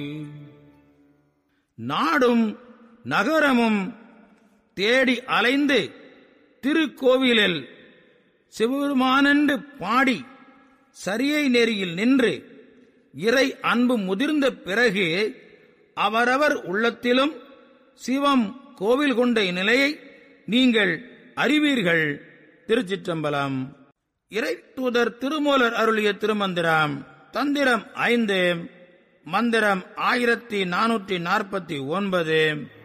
நாடும் நகரமும் தேடி அலைந்து திருக்கோவிலில் சிவபெருமானென்று பாடி சரியை நெறியில் நின்று இறை அன்பு முதிர்ந்த பிறகு அவரவர் உள்ளத்திலும் சிவம் கோவில் கொண்ட நிலையை நீங்கள் அறிவீர்கள் திருச்சிற்றம்பலம் இறை தூதர் திருமூலர் அருளிய திருமந்திரம் தந்திரம் ஐந்து மந்திரம் ஆயிரத்தி நானூற்றி நாற்பத்தி ஒன்பது